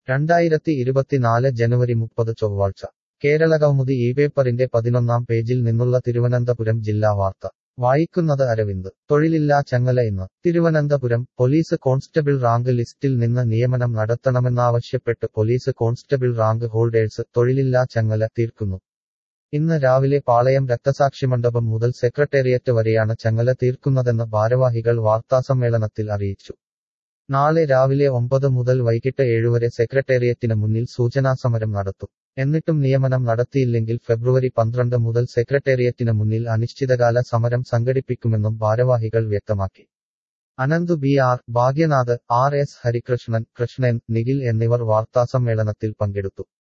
രണ്ടായിരത്തി ഇരുപത്തിനാല് ജനുവരി മുപ്പത് ചൊവ്വാഴ്ച കേരള കൗമുദി ഈ പേപ്പറിന്റെ പതിനൊന്നാം പേജിൽ നിന്നുള്ള തിരുവനന്തപുരം ജില്ലാ വാർത്ത വായിക്കുന്നത് അരവിന്ദ് തൊഴിലില്ലാ ചങ്ങല ഇന്ന് തിരുവനന്തപുരം പോലീസ് കോൺസ്റ്റബിൾ റാങ്ക് ലിസ്റ്റിൽ നിന്ന് നിയമനം നടത്തണമെന്നാവശ്യപ്പെട്ട് പോലീസ് കോൺസ്റ്റബിൾ റാങ്ക് ഹോൾഡേഴ്സ് തൊഴിലില്ലാ ചങ്ങല തീർക്കുന്നു ഇന്ന് രാവിലെ പാളയം രക്തസാക്ഷിമണ്ഡപം മുതൽ സെക്രട്ടേറിയറ്റ് വരെയാണ് ചങ്ങല തീർക്കുന്നതെന്ന് ഭാരവാഹികൾ വാർത്താസമ്മേളനത്തിൽ അറിയിച്ചു നാളെ രാവിലെ ഒമ്പത് മുതൽ വൈകിട്ട് ഏഴുവരെ സെക്രട്ടേറിയറ്റിന് മുന്നിൽ സൂചനാസമരം നടത്തും എന്നിട്ടും നിയമനം നടത്തിയില്ലെങ്കിൽ ഫെബ്രുവരി പന്ത്രണ്ട് മുതൽ സെക്രട്ടേറിയറ്റിന് മുന്നിൽ അനിശ്ചിതകാല സമരം സംഘടിപ്പിക്കുമെന്നും ഭാരവാഹികൾ വ്യക്തമാക്കി Ananthu B R Bhagyanath R S Harikrishnan Krishnan Nikhil എന്നിവർ വാർത്താസമ്മേളനത്തിൽ പങ്കെടുത്തു